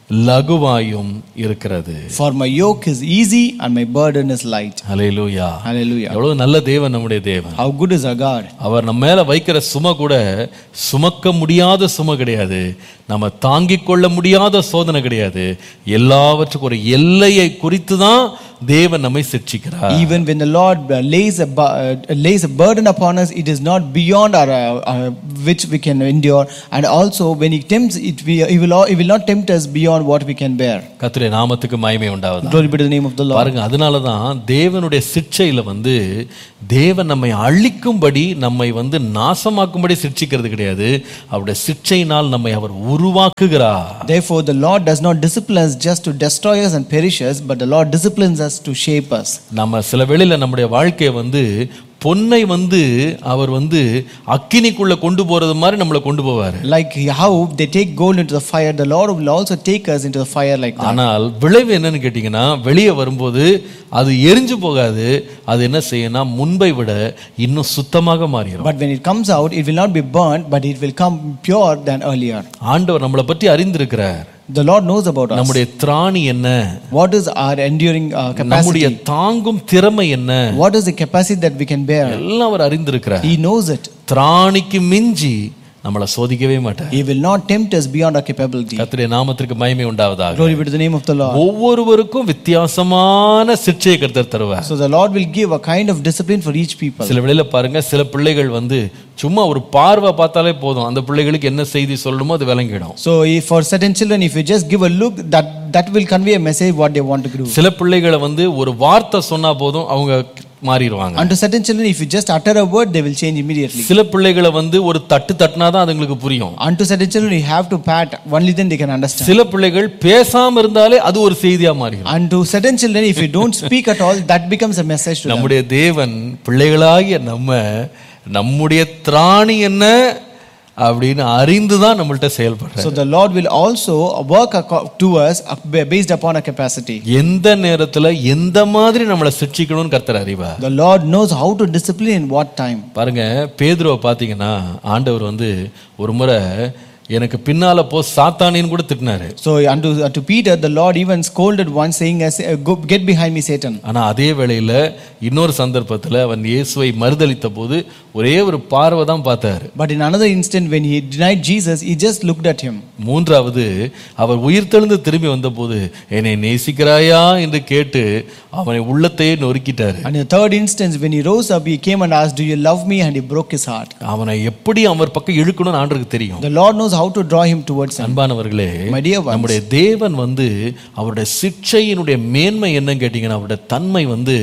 லகுவாயும் இருக்கிறது For my yoke is easy and my burden is light. Hallelujah Hallelujah. எவ்வளவு நல்ல தேவன் நம்முடைய தேவன் How good is our God? அவர் நம்ம மேல வைக்கிற சும கூட சுமக்க முடியாத சும கிடையாது நம்ம தாங்கிக் கொள்ள முடியாத சோதனை கிடையாது எல்லாவற்றுக்கும் ஒரு எல்லையை குறித்து தான் தேவன் நம்மை சிக்ஷிக்கிறார் Even when the Lord uh, lays a, bu- uh, lays a burden upon us, it is not beyond our, uh, uh, which we can endure. And also, when He tempts, it, we, he, will, al- he will not tempt us beyond what we can bear. கர்த்தருடைய நாமத்துக்கு மகிமை உண்டாவதா Glory be to the name of the Lord. பாருங்க அதனால தான் தேவனுடைய சிக்ஷையில வந்து தேவன் நம்மை அழிக்கும்படி நம்மை வந்து நாசமாக்கும்படி சிக்ஷிக்கிறது கிடையாது அவருடைய சிக்ஷையினால் நம்மை அவர் உருவாக்குகிறார் Therefore, the Lord does not discipline us just to destroy us and perish us, but the Lord disciplines us to shape us. நம்ம சில வேளையில நம்முடைய வாழ்க்கையை வந்து பொன்னை வந்து அவர் வந்து அக்கினிக்குள்ள கொண்டு போறது மாதிரி நம்மளை கொண்டு போவாரு Like how they take gold into the fire, the Lord will also take us into the fire like that. ஆனால் விளைவு என்னன்னு கேட்டிங்கன்னா வெளியே வரும்போது அது எரிஞ்சு போகாது அது என்ன செய்யும்னா முன்பை விட இன்னும் சுத்தமாக மாறிடும் But when it comes out, it will not be burnt, but it will come pure than earlier. ஆண்டவர் நம்மளை பற்றி அறிந்திருக்கிறார் The Lord knows about us. நம்முடைய திராணி என்ன What is our enduring uh, நம்முடைய capacity? தாங்கும் திறமை என்ன What is the capacity that we can bear? எல்லாம் அவர் அறிந்திருக்கிறார் He knows it. திராணிக்கு மிஞ்சி நம்மளை சோதிக்கவே மாட்டார் He will not tempt us beyond our capability. கர்த்தருடைய நாமத்திற்கு மகிமை உண்டாவதாக Glory be to the name of the Lord. ஒவ்வொருவருக்கும் வித்தியாசமான சிற்றையை கர்த்தர் தருவார் So the Lord will give a kind of discipline for each people. சில வேளையில பாருங்க சில பிள்ளைகள் வந்து சும்மா ஒரு பார்வை பார்த்தாலே போதும் அந்த பிள்ளைகளுக்கு என்ன செய்தி சொல்லணுமோ அது விளங்கிடும் So if for certain children, if you just give a look, that that will convey a message what they want to do. சில பிள்ளைகளை வந்து ஒரு வார்த்தை சொன்னா போதும் அவங்க மாறிடுவாங்க And to certain children, if you just utter a word, they will change immediately. சில பிள்ளைகளை வந்து ஒரு தட்டு தட்டினா தான் அதுங்களுக்கு புரியும் And to certain children, you have to pat, only then they can understand. சில பிள்ளைகள் பேசாம இருந்தாலே அது ஒரு செய்தியா மாறிடும் And to certain children, if you don't speak at all, that becomes a message to them. நம்முடைய தேவன் பிள்ளைகளாகிய நம்ம நம்முடைய திராணி என்ன அப்படின்னு அறிந்து தான் நம்மள்ட்ட செயல்படுற So the Lord will also work aco- to us uh, based upon our capacity. எந்த நேரத்துல எந்த மாதிரி நம்மளை சிக்ஷிக்கணும்னு கர்த்தர் அறிவார் The Lord knows how to discipline in what time. பாருங்க பேதுருவை பார்த்தீங்கன்னா ஆண்டவர் வந்து ஒரு முறை எனக்கு பின்னால போ சாத்தானின்னு கூட திட்டினாரு So unto, unto Peter, the Lord even scolded one, saying, as, uh, Go, Get behind me, Satan. ஆனா அதே வேளையில இன்னொரு சந்தர்ப்பத்துல அவன் இயேசுவை மறுதலித்த போது ஒரே ஒரு பார்வை தான் பார்த்தாரு But in another instant, when he denied Jesus, he just looked at him. மூன்றாவது அவர் உயிர்த்தெழுந்து திரும்பி வந்தபோது என்னை நேசிக்கிறாயா என்று கேட்டு அவனை உள்ளத்தையே நொறுக்கிட்டாரு And in the third instance, when he rose up, he came and asked, Do you love me? And he broke his heart. அவனை எப்படி அவர் பக்கம் இழுக்கணும்னு ஆண்டருக்கு தெரியும் The Lord knows how to draw him towards him. அன்பானவர்களே My dear ones. நம்முடைய தேவன் வந்து அவருடைய சிக்ஷையினுடைய மேன்மை என்னன்னு கேட்டீங்கன்னா அவருடைய தன்மை வந்து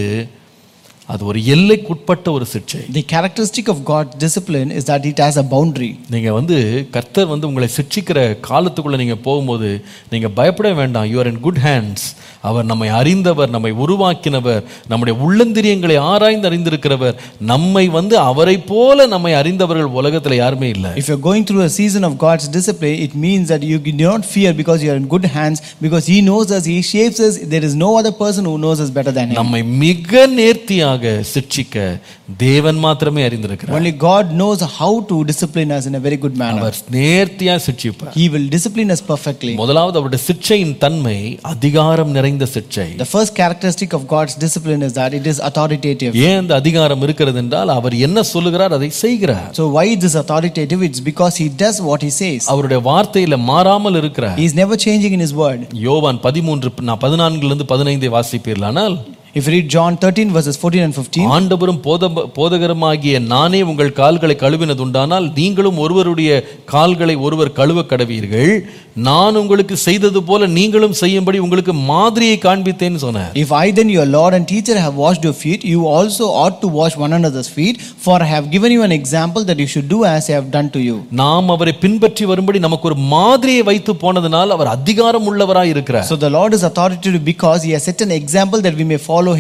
அது ஒரு எல்லைக்குட்பட்ட ஒரு சிக்ஷை The characteristic of God's discipline is that it has a boundary. நீங்க வந்து கர்த்தர் வந்து உங்களை சிக்ஷிக்கிற காலத்துக்குள்ள நீங்க போகும்போது நீங்க பயப்பட வேண்டாம் you are in good hands அவர் நம்மை அறிந்தவர் நம்மை உருவாக்கினவர் நம்முடைய உள்ளந்திரியங்களை ஆராய்ந்து அறிந்திருக்கிறவர் நம்மை வந்து அவரை போல நம்மை அறிந்தவர்கள் உலகத்துல யாருமே இல்லை If you're going through a season of God's discipline, it means that you do not fear because you are in good hands, because He knows us, He shapes us. There is no other person who knows us better than Him. நம்மை மிக நேர்த்தியாக சிக்ஷிக்க தேவன் மாத்திரமே அறிந்திருக்கிறார் Only God knows how to discipline us in a very good manner. அவர் நேர்த்தியா சிக்ஷிப்பார் He will discipline us perfectly. முதலாவது அவருடைய சிக்ஷையின் தன்மை அதிகாரம் நிறைந்த சிக்ஷை The first characteristic of God's discipline is that it is authoritative. ஏன் அந்த அதிகாரம் இருக்கிறது என்றால் அவர் என்ன சொல்லுகிறார் அதை செய்கிறார் So why it is authoritative? It's because He does what He says. அவருடைய வார்த்தையில மாறாமல் இருக்கிறார் He is never changing in His word. யோவான் பதிமூன்று நான் பதினான்குல இருந்து பதினைந்தை வாசிப்பீர்களானால் If you read John 13 verses 14 and 15, ஆண்டவரும் போத போதகரமாகிய நானே உங்கள் கால்களை கழுவினதுண்டானால் நீங்களும் ஒருவருடைய கால்களை ஒருவர் கழுவ கடவீர்கள் நான் உங்களுக்கு செய்தது போல நீங்களும் செய்யும்படி உங்களுக்கு மாதிரியை காண்பித்தேன்னு சொன்னார் If I then, your Lord and teacher, have washed your feet, you also ought to wash one another's feet. For I have given you an example that you should do as I have done to you. நாம் அவரை பின்பற்றி வரும்படி நமக்கு ஒரு மாதிரியை வைத்து போனதுனால் அவர் அதிகாரம் உள்ளவராய் இருக்கிறார் So the Lord is authoritative because He has set an example that we may follow Him.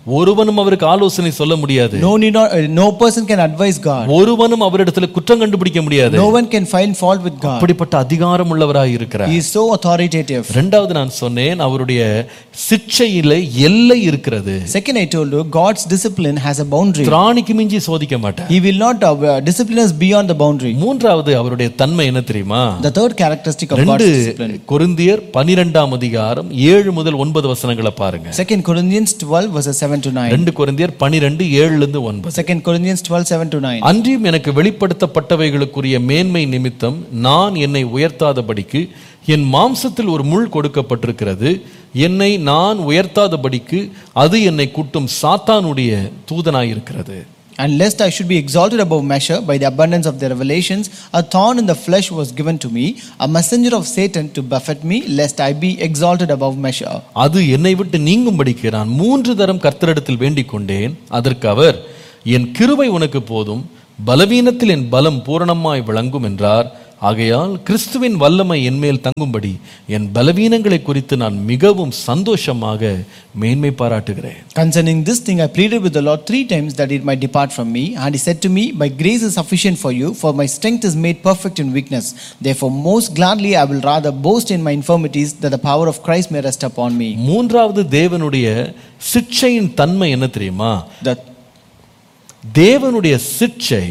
ஒருவனும் அவருக்கு ஆலோசனை சொல்ல முடியாது No need not, uh, no person can advise God. ஒருவனும் அவரிடத்துல குற்றம் கண்டுபிடிக்க முடியாது No one can find fault with God. அப்படிப்பட்ட அதிகாரம் உள்ளவராய் இருக்கிறார் He is so authoritative. இரண்டாவது நான் சொன்னேன் அவருடைய சிக்ஷையில எல்லை இருக்கிறது Second, I told you, God's discipline has a boundary. திராணிக்கு மிஞ்சி சோதிக்க மாட்டார் He will not uh, discipline us beyond the boundary. மூன்றாவது அவருடைய தன்மை என்ன தெரியுமா The third characteristic of ரெண்டு God's discipline. கொரிந்தியர் பனிரெண்டாம் அதிகாரம் ஏழு முதல் ஒன்பது வசனங்களை பாருங்க Second Corinthians 12 verses 7 to 9. ரெண்டு கொரிந்தியர் பனிரெண்டு ஏழுல இருந்து ஒன்பது Second Corinthians 12 7 to 9. அன்றியும் எனக்கு வெளிப்படுத்தப்பட்டவைகளுக்குரிய மேன்மை நிமித்தம் நான் என்னை உயர்த்தாதபடிக்கு என் மாம்சத்தில் ஒரு முள் கொடுக்கப்பட்டிருக்கிறது என்னை நான் உயர்த்தாதபடிக்கு அது என்னை குட்டும் சாத்தானுடைய தூதனாயிருக்கிறது And lest I should be exalted above measure by the abundance of the revelations, a thorn in the flesh was given to me, a messenger of Satan to buffet me, lest I be exalted above measure. அது என்னை விட்டு நீங்கும்படிக்கு நான் மூன்று தரம் கர்த்தரிடத்தில் வேண்டிக் கொண்டேன் அதற்கு அவர் என் கிருபை உனக்கு போதும் பலவீனத்தில் என் பலம் பூரணமாய் விளங்கும் என்றார் ஆகையால் கிறிஸ்துவின் வல்லமை என்மேல் தங்கும்படி என் பலவீனங்களை குறித்து நான் மிகவும் சந்தோஷமாக மேன்மை பாராட்டுகிறேன் Concerning this thing, I pleaded with the Lord three times that it might depart from me. And he said to me, My grace is sufficient for you, for my strength is made perfect in weakness. Therefore, most gladly I will rather boast in my infirmities, that the power of Christ may rest upon me. மூன்றாவது தேவனுடைய சிட்சையின் தன்மை என்ன தெரியுமா The, தேவனுடைய சிட்சை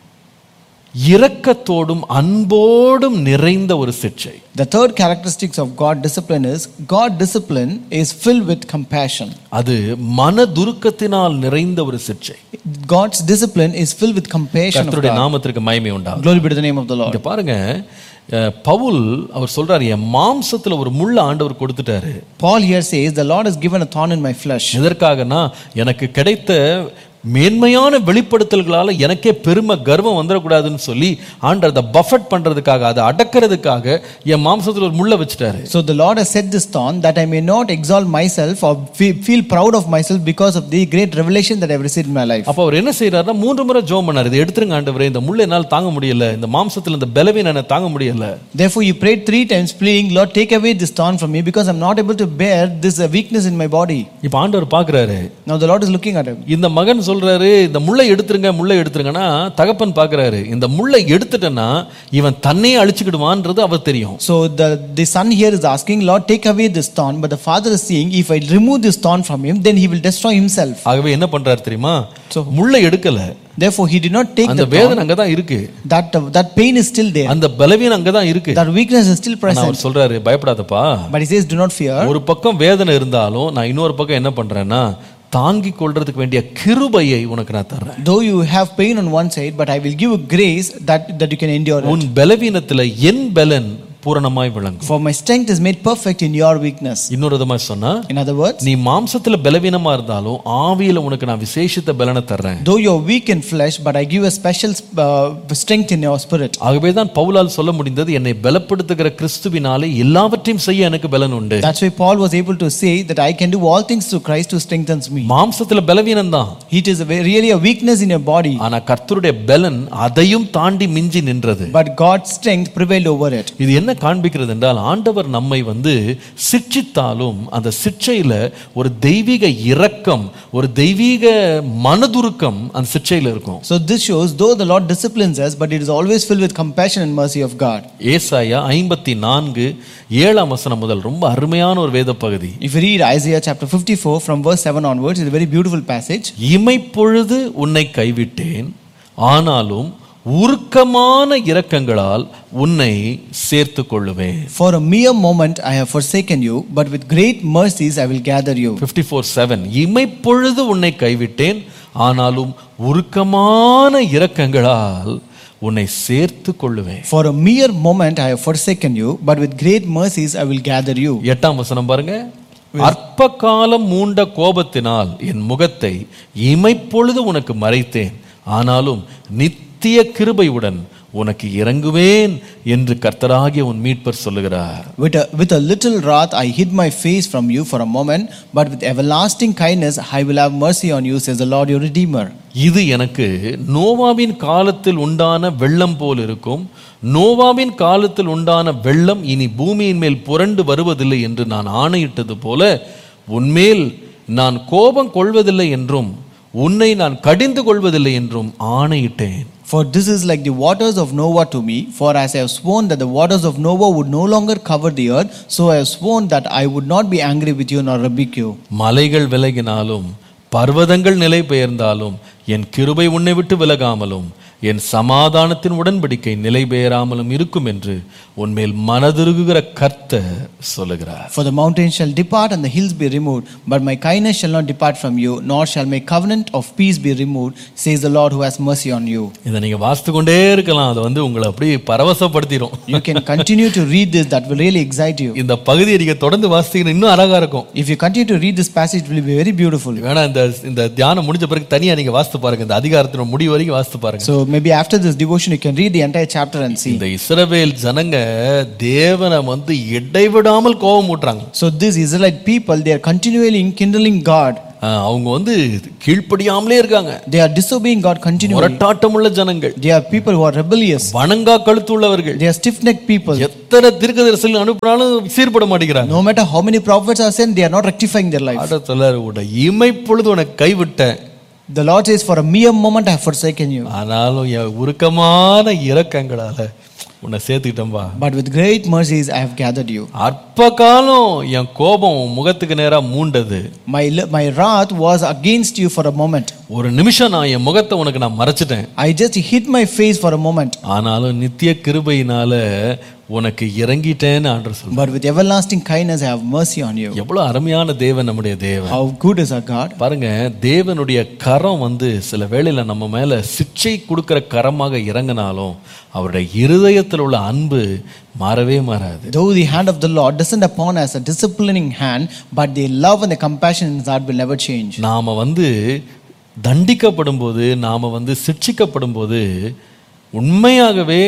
இரக்கத்தோடும் அன்போடும் நிறைந்த ஒரு சிட்சை the third characteristics of God discipline is God discipline is filled with compassion. அது மனதுருக்கத்தினால் நிறைந்த ஒரு சிட்சை God's discipline is filled with compassion of கர்த்தருடைய God. நாமத்திற்கு மகிமை உண்டாகும் Glory be to the name of the Lord. இங்க பாருங்க அஹ், பவுல் அவர் சொல்றாரு என் மாம்சத்துல ஒரு முள்ள ஆண்டவர் கொடுத்துட்டாரு Paul here says, The Lord has given a thorn in my flesh. எதற்காகனா எனக்கு கிடைத்த மேன்மையான வெளிப்படுத்தல்களால எனக்கே பெருமை கர்வம் வந்துடக்கூடாதுன்னு சொல்லி ஆண்டவர் அதை பஃபட் பண்றதுக்காக அதை அடக்கிறதுக்காக என் மாம்சத்துல ஒரு முள்ள வச்சுட்டாரு So the Lord has set this thorn that I may not exalt myself or fe- feel proud of myself because of the great revelation that I have received in my life. அப்ப அவர் என்ன செய்யறாருன்னா மூன்று முறை ஜோம் பண்ணாரு இதை எடுத்துருங்க ஆண்டவரே இந்த முள்ள என்னால் தாங்க முடியல இந்த மாம்சத்துல இந்த பலவீனம் என்னால தாங்க முடியல Therefore, he prayed three times, pleading, Lord, take away this thorn from me because I'm not able to bear this uh, weakness in my body. இப்ப ஆண்டவர் பாக்குறாரு Now the Lord is looking at him. இந்த மகன் சொல்றாரு இந்த முள்ளை எடுத்துருங்க முள்ளை எடுத்துருங்கன்னா தகப்பன் பாக்குறாரு இந்த முள்ளை எடுத்துட்டேன்னா இவன் தன்னையே அழிச்சுக்கிடுவான்றது அவர் தெரியும் So the, the son here is asking, Lord, take away this thorn. But the father is saying, if I remove this thorn from him, then he will destroy himself. ஆகவே என்ன பண்றாரு தெரியுமா So- முள்ளை எடுக்கல Therefore, he did not take அந்த the thorn. வேதனை அங்கதான் இருக்கு That, that pain is still there. அந்த பலவீனம் அங்கதான் இருக்கு That weakness is still ஆனா present. அவர் சொல்றாரு பயப்படாதப்பா But he says, do not fear. ஒரு பக்கம் வேதனை இருந்தாலும் நான் இன்னொரு பக்கம் என்ன பண்றேன்னா தாங்கிக் கொள்றதுக்கு வேண்டிய கிருபையை உனக்கு நான் தர்றேன் Though you have pain on one side, but I will give you grace that, that you can endure it. உன் பலவீனத்துல என் பலன் பூரணமாய் விளங்கும் For my strength is made perfect in your weakness. இன்னொரு விதமா சொன்னா In other words, நீ மாம்சத்துல பலவீனமா இருந்தாலும் ஆவியில உனக்கு நான் விசேஷித்த பலனை தர்றேன் though you're weak in flesh, but I give a special uh, strength in your spirit. ஆகவே தான் பவுலால் சொல்ல முடிந்தது என்னை பலப்படுத்துகிற கிறிஸ்துவினாலே எல்லாவற்றையும் செய்ய எனக்கு பலன் உண்டு That's why Paul was able to say that I can do all things through Christ who strengthens me. மாம்சத்துல பலவீனம் தான் It is a ve- really a weakness in your body, ஆனா கர்த்தருடைய பலன் அதையும் தாண்டி மிஞ்சி நின்றது but God's strength prevailed over it. இது என்ன காண்பிக்கிறது என்றால் ஆண்டவர் நம்மை வந்து சிட்சித்தாலும் அந்த சிட்சையில ஒரு தெய்வீக இரக்கம் ஒரு தெய்வீக மனதுருக்கம் அந்த சிட்சையில இருக்கும் So this shows, though the Lord disciplines us, but it is always filled with compassion and mercy of God. ஏசாயா ஐம்பத்தி நான்கு ஏழாம் வசனம் முதல் ரொம்ப அருமையான ஒரு வேத பகுதி If you read Isaiah chapter 54 from verse 7 onwards, it's a very beautiful passage. இமைப்பொழுது உன்னை கைவிட்டேன் ஆனாலும் உருக்கமான இரக்கங்களால் உன்னை சேர்த்து கொள்ளுவேன் For a mere moment I have forsaken you, but with great mercies I will gather you. Fifty four seven இமைப்பொழுது உன்னை கைவிட்டேன் ஆனாலும் உருக்கமான இரக்கங்களால் உன்னை சேர்த்து கொள்ளுவேன் For a mere moment I have forsaken you, but with great mercies I will gather you. எட்டாம் வசனம் பாருங்க அற்ப காலம் மூண்ட கோபத்தினால் என் முகத்தை இமைப்பொழுது உனக்கு மறைத்தேன் ஆனாலும் நித்திய கிருபையுடன் உனக்கு இறங்குவேன் என்று கர்த்தராகிய உன் மீட்பர் சொல்லுகிறார் With a, with a little wrath I hid my face from you for a moment, but with everlasting kindness I will have mercy on you, says the Lord your Redeemer. இது எனக்கு நோவாவின் காலத்தில் உண்டான வெள்ளம் போல் இருக்கும் நோவாவின் காலத்தில் உண்டான வெள்ளம் இனி பூமியின் மேல் புரண்டு வருவதில்லை என்று நான் ஆணையிட்டது போல உன்மேல் நான் கோபம் கொள்வதில்லை என்றும் உன்னை நான் கடிந்து கொள்வதில்லை என்றும் ஆணையிட்டேன் For this is like the waters of Noah to me, for as I have sworn that the waters of Noah would no longer cover the earth, so I have sworn that I would not be angry with you nor rebuke you. மலைகள் விலகினாலும் பர்வதங்கள் நிலை பெயர்ந்தாலும் என் கிருபை உன்னை விட்டு விலகாமலும் என் சமாதானத்தின் உடன்படிக்கை நிலை பெயராமலும் இருக்கும் என்று உன்மேல் மனதுருகுகிற கர்த்தர் சொல்லுகிறார் For the mountains shall depart and the hills be removed, but my kindness shall not depart from you, nor shall my covenant of peace be removed, says the Lord who has mercy on you. இதை நீங்க வாசித்து கொண்டே இருக்கலாம் அது வந்து உங்களை அப்படியே பரவசப்படுத்திடும் You can continue to read this, that will really excite you. இந்த பகுதியை நீங்க தொடர்ந்து வாசித்தீங்கன்னா இன்னும் அழகா இருக்கும் If you continue to read this passage, it will be very beautiful. வேணா இந்த இந்த தியானம் முடிஞ்ச பிறகு தனியா நீங்க வாசித்து பாருங்க இந்த அதிகாரத்தின் முடிவு வரைக்கும் வாசித்து பாருங்க So maybe after this devotion, you can read the entire chapter and see. இந்த இஸ்ரவேல் ஜனங்க தேவனை வந்து இடைவிடாமல் கோபம் ஊட்டுறாங்க So these Israelite people, they are continually kindling God. ஆஹ் அவங்க வந்து கீழ்ப்படியாமலே இருக்காங்க They are disobeying God continually. முரட்டாட்டமுள்ள ஜனங்கள் They are people who are rebellious. வணங்கா கழுத்துள்ளவர்கள் They are stiff-necked people. எத்தனை தீர்க்கதரிசனம் அனுப்பினாலும் சீர்பட மாட்டேங்கிறாங்க No matter how many prophets are sent, they are not rectifying their life. ஆட சொல்லாரு உட இமைப்பொழுது உனக்கு கைவிட்டேன் The Lord says, For a mere moment I have forsaken you. ஆனாலும் என் உருக்கமான இரக்கங்களால உன்னை சேர்த்துக்கிட்டேன்பா But with great mercies I have gathered you. அற்ப காலம் என் கோபம் உன் முகத்துக்கு நேரா மூண்டது My, li- my wrath was against you for a moment. ஒரு நிமிஷம் நான் என் முகத்தை உனக்கு நான் மறைச்சிட்டேன் I just hid my face for a moment. ஆனாலும் நித்திய கிருபையினால உனக்கு இறங்கிட்டேன்னு ஆண்டு சொல்ல But with everlasting kindness I have mercy on you. எவ்வளவு அருமையான தேவன் நம்முடைய தேவன் How good is our God? பாருங்க தேவனுடைய கரம் வந்து சில வேளையில நம்ம மேல சிக்ஷை கொடுக்கிற கரமாக இறங்கினாலும் அவருடைய இருதயத்தில் உள்ள அன்பு மாறவே மாறாது Though the hand of the Lord descend upon us a disciplining hand, but the love and the compassion in his heart will never change. நாம வந்து தண்டிக்கப்படும் போது நாம வந்து சிட்சிக்கப்படும் போது உண்மையாகவே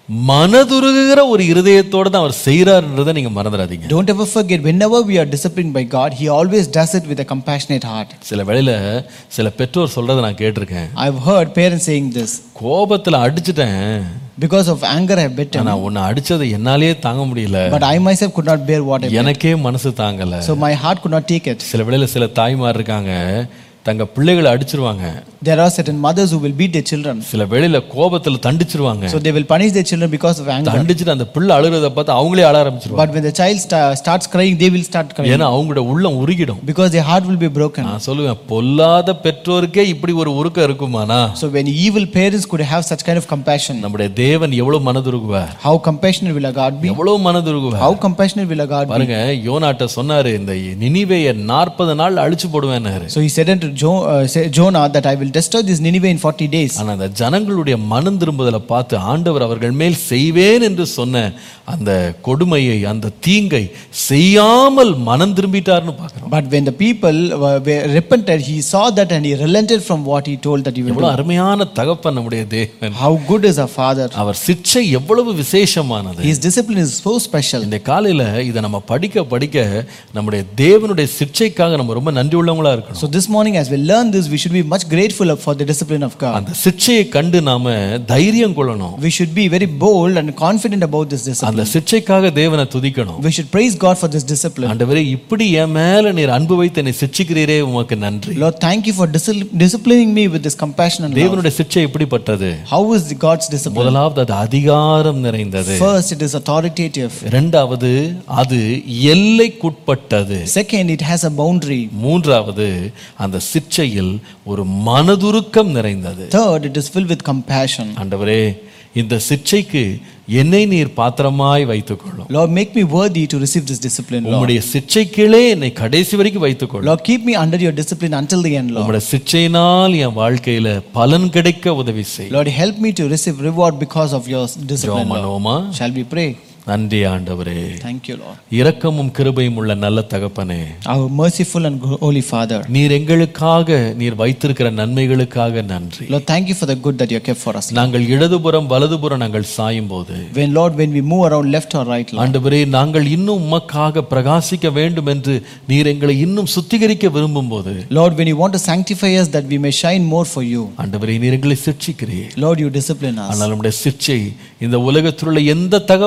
மனதுருகிற ஒரு இருதயத்தோட தான் அவர் செய்கிறாருன்றதை நீங்க மறந்துடாதீங்க Don't ever forget, whenever we are disciplined by God, He always does it with a compassionate heart. சில வேளையில சில பெற்றோர் சொல்றதை நான் கேட்டிருக்கேன் I've heard parents saying this கோபத்துல அடிச்சிட்டேன் because of anger I bit him, ஆனா உன்னை அடிச்சதை என்னாலேயே தாங்க முடியல but I myself could not bear what I bit. எனக்கே மனசு தாங்கல So my heart could not take it. சில வேளையில சில தாய்மார் இருக்காங்க தங்க பிள்ளைகளை அடிச்சிருவாங்க There are certain mothers who will beat their children. சில வேளையில கோபத்துல தண்டிச்சிருவாங்க So they will punish their children because of anger. தண்டிச்சுட்டு அந்த பிள்ளை அழுகிறத பார்த்து அவங்களே அழ ஆரம்பிச்சிருவாங்க But when the child sta- starts crying, they will start crying ஏன்னா அவங்களோட உள்ளம் உருகிடும் because their heart will be broken. நான் சொல்லுவேன் பொல்லாத பெற்றோருக்கே இப்படி ஒரு உருக்கம் இருக்குமானா So when evil parents could have such kind of compassion, நம்முடைய தேவன் எவ்வளவு மனதுருகுவார் how compassionate will a God be? எவ்வளவு மனதுருகுவார் How compassionate will a God be? பாருங்க யோனாட்ட சொன்னாரு இந்த நினிவேய நாற்பது நாள் அழிச்சு போடுவேன்னாரு So he said unto jo- uh, say- Jonah that I will destroy this Nineveh in 40 days. ஆனா அந்த ஜனங்களுடைய மனம் திரும்புதலை பார்த்து ஆண்டவர் அவர்கள் மேல் செய்வேன் என்று சொன்ன அந்த கொடுமையை அந்த தீங்கை செய்யாமல் மனம் திரும்பிட்டார்னு பார்க்கிறோம் But when the people were, were repented, he saw that and he relented from what he told that he will do. எவ்வளவு அருமையான தகப்பன் நம்முடைய தேவன் How good is our Father? அவர் சிற்றை எவ்வளவு விசேஷமானது His discipline is so special. இந்த காலையில இதை நம்ம படிக்க படிக்க நம்முடைய தேவனுடைய சிற்றைக்காக நம்ம ரொம்ப நன்றி உள்ளவங்களா இருக்கணும் So this morning, as we learn this, we should be much grateful for the discipline of God. அந்த சிற்றையை கண்டு நாம தைரியம் கொள்ளணும் We should be very bold and confident about this discipline. அந்த சிற்றைக்காக தேவனை துதிக்கணும் We should praise God for this discipline. ஆண்டவரே இப்படி என் மேல நீர் அன்பு வைத்து என்னை சிட்சிக்கிறீரே உமக்கு நன்றி Lord, thank you for discipl- disciplining me with this compassion and love. தேவனுடைய சிற்றை எப்படிப்பட்டது How is the God's discipline? முதலாவது அது அதிகாரம் நிறைந்தது First, it is authoritative. இரண்டாவது அது எல்லைக்குட்பட்டது Second, it has a boundary. மூன்றாவது அந்த சிற்றையில் ஒரு மனதுருக்கம் நிறைந்தது Third, it is filled with compassion. ஆண்டவரே இந்த சிற்றைக்கு என்னை நீர் பாத்திரமாய் வைத்துக்கொள்ளும் Lord, make me worthy to receive this discipline, Lord. உம்முடைய சிற்றைக்கீழே என்னை கடைசி வரைக்கும் வைத்துக்கொள்ளும் Lord, keep me under your discipline until the end, Lord. உம்முடைய சிற்றையினால் என் வாழ்க்கையில பலன் கிடைக்க உதவி செய் Lord, help me to receive reward because of your discipline, Lord. மனோமா Shall we pray? நன்றி ஆண்டவரே Thank you, Lord. இரக்கமும் கிருபையும் உள்ள நல்ல தகப்பனே Our merciful and holy Father. நீர் எங்களுக்காக நீர் வைத்திருக்கிற நன்மைகளுக்காக நன்றி Lord, thank you for the good that you have kept for us. நாங்கள் இடதுபுறம் வலதுபுறம் நாங்கள் சாயும் போது When, Lord, when we move around left or right, Lord, ஆண்டவரே நாங்கள் இன்னும் உமக்காக பிரகாசிக்க வேண்டும் என்று நீர் எங்களை இன்னும் சுத்திகரிக்க விரும்பும் போது Lord, when you want to sanctify us that we may shine more for you, ஆண்டவரே நீர் எங்களை சிற்சிக்கிறீர் Lord, you discipline us. ஆனால் நம்முடைய சிற்சை இந்த உலகத்தில் உள்ள எந்த தகப்பனும் கொடுக்க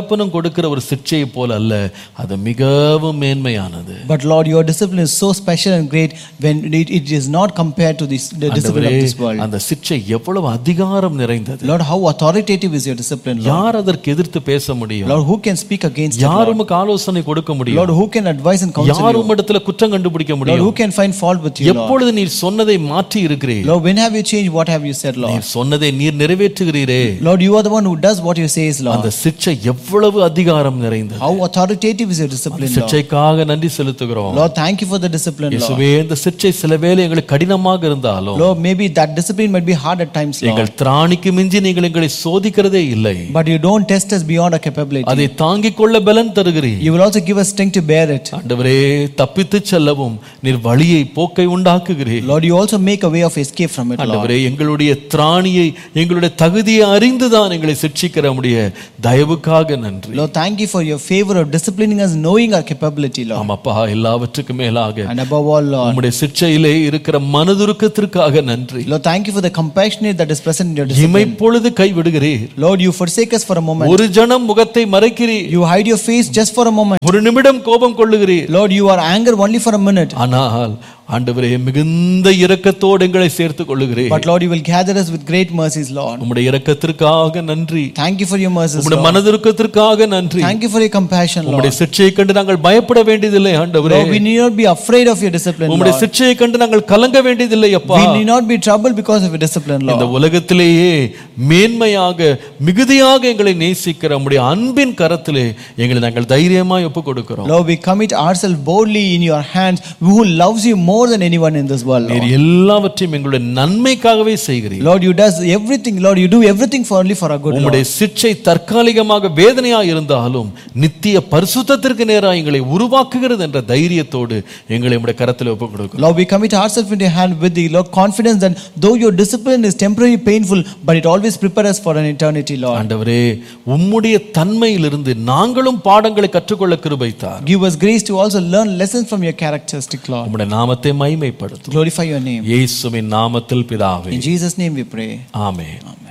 கொடுக்கிற ஒரு சிக்ஷையை போல அல்ல அது மிகவும் மேன்மையானது But Lord, your discipline is so special and great when it, it is not compared to this, the discipline of ஆண்டவரே, this world. அந்த சிக்ஷை எவ்வளவு அதிகாரம் நிறைந்தது Lord, how authoritative is your discipline, Lord? யார் அதற்கு எதிர்த்து பேச முடியும் Lord, who can speak against it? யார் Lord? உமக்கு ஆலோசனை கொடுக்க முடியும் Lord, who can advise and counsel யார் you? உம்மிடத்துல குற்றம் கண்டுபிடிக்க Lord, முடியும் who can find fault with you, Lord? எப்பொழுது நீர் சொன்னதை மாற்றி இருக்கிறீர் Lord, when have you changed? What have you said, Lord? நீர் சொன்னதை நீர் நிறைவேற்றுகிறீரே Lord, you are the one who does what you say, Lord. அந்த சிக்ஷை எவ்வளவு அதிகாரம் நிறைந்தது How authoritative is your discipline, Lord? சிக்ஷைக்காக நன்றி செலுத்துகிறோம் Lord, thank you for the discipline, Lord. இயேசுவே இந்த சிக்ஷை சில வேளை எங்களுக்கு கடினமாக இருந்தாலும் Lord, maybe that discipline might be hard at times, Lord. எங்கள் திராணிக்கு மிஞ்சி நீங்கள் எங்களை சோதிக்கிறதே இல்லை But you don't test us beyond our capability. அதை தாங்கிக் கொள்ள பலன் தருகிறீர் You will also give us strength to bear it. ஆண்டவரே தப்பித்து செல்லவும் நீர் வழியை போக்கை உண்டாக்குகிறீர் Lord, you also make a way of escape from it, Lord. ஆண்டவரே எங்களுடைய திராணியை எங்களுடைய தகுதியை அறிந்துதான் எங்களை சிக்ஷிக்கிற முடிய தயவுக்காக நன்றி Lord, thank you for your favor of disciplining us, knowing our capability, Lord. ஆமாப்பா எல்லாவற்றுக்கும் மேலாக And above all, Lord, உம்முடைய சிக்ஷையிலே இருக்கிற மனதுருக்கத்திற்காக நன்றி Lord, thank you for the compassionate that is present in your discipline. இமைப்பொழுது கைவிடுகிறீர் Lord, you forsake us for a moment. ஒரு ஜனம் முகத்தை மறைக்கிறீர் You hide your face just for a moment. ஒரு நிமிடம் கோபம் கொள்ளுகிறீர் Lord, you are anger only for a minute. ஆனால் ஆண்டவரே மிகுந்த இரக்கத்தோடு எங்களை சேர்த்துக் கொள்ளுகிறேன் But Lord, you will gather us with great mercies, Lord. உம்முடைய இரக்கத்திற்காக நன்றி Thank you for your mercies, உம்முடைய Lord. மனதிருக்கத்திற்காக நன்றி Thank you for your compassion, Lord. உம்முடைய சிற்சையை கண்டு நாங்கள் பயப்பட வேண்டியதில்லை ஆண்டவரே Lord, we need not be afraid of your discipline, உம்முடைய Lord. சிற்சையை கண்டு நாங்கள் கலங்க வேண்டியதில்லை அப்பா We need not be troubled because of your discipline, இந்த Lord. உலகத்திலேயே மேன்மையாக மிகுதியாக எங்களை நேசிக்கிற உம்முடைய அன்பின் கரத்திலே எங்களை நாங்கள் தைரியமாய் ஒப்பு கொடுக்கிறோம் Lord, we commit ourselves boldly in your hands, who loves you more than anyone in this world, Lord. நீர் எல்லாவற்றையும் எங்களுடைய நன்மைக்காகவே செய்கிறீர் Lord, you does everything, Lord, you do everything for only for our good, Lord. உம்முடைய சிற்சை தற்காலிகமாக வேதனையா இருந்தாலும் நித்திய பரிசுத்தத்திற்கு நேராக எங்களை உருவாக்குகிறது என்ற தைரியத்தோடு எங்களை உம்முடைய கரத்தில் ஒப்பு கொடுக்கிறோம் Lord, we commit ourselves into your hand with the Lord confidence that though your discipline is temporarily painful, but it always prepares us for an eternity, Lord. ஆண்டவரே உம்முடைய தன்மையிலிருந்து நாங்களும் பாடங்களை கற்றுக்கொள்ள கிருபைத்தார் Give us grace to also learn lessons from your characteristic, Lord. உம்முடைய நாமத்தை மைமைப்படுத்தும் Glorify your name. இயேசுவின் நாமத்தில் பிதாவே In Jesus' name we pray. Amen Amen.